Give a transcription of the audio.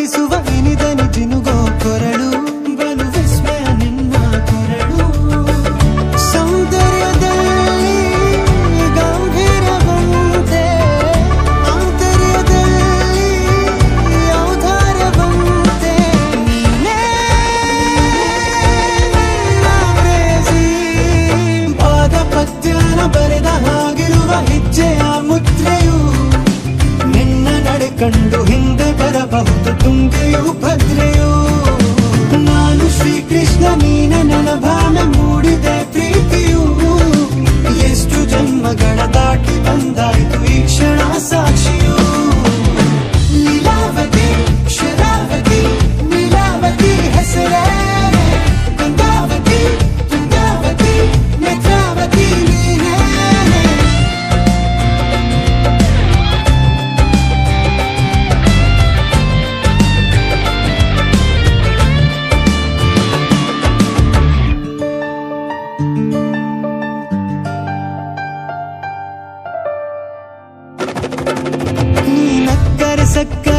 ಪುಳಕಿಸುವ ಇನಿದನಿ ಜಿನುಗೋ ಕೊರಳು ಬಲು ವಿಸ್ಮಯ ನಿನ್ನ ಕೊರಳು ಸೌಂದರ್ಯದಲ್ಲಿ ಗಂಭೀರವಂತೆ ಆಂತರ್ಯದಲ್ಲಿ ಔದಾರ್ಯವಂತೆ ನೀನೇ ನನ್ನ ಪ್ರೇಯಸಿ. ಪಾದ ಪದ್ಯನ ಬರೆದ ಹಾಗಿರುವ ಹೆಜ್ಜೆಯ ಮುದ್ರೆಯು ನಿನ್ನ ನಡೆ ಕಂಡು ಹಿಂದೆ ಬರಬಹುದು ತುಂಗೆಯು ಭದ್ರೆಯು ನಾನು ಶ್ರೀಕೃಷ್ಣ ನೀನೆ ನನ್ನ ಭಾವನೆ ಮೂಡಿದೆ ಪ್ರೀತಿಯು ಎಷ್ಟು ಜನ್ಮಗಳ ದಾಟಿ ಬಂದಾಯ್ತು ಈ ಕ್ಷಣ ಸಾಕ್ಷಿಯು ಲೀಲಾವತಿ ಶರಾವತಿ ನೀಲಾವತಿ ಹೆಸರೇ ಗಂಗಾವತಿ ತುಂಗಾವತಿ ನೇತ್ರಾವತಿ ನೀನೇ ನೀ ನಕ್ಕರೆ ಸಕ್ಕರೆ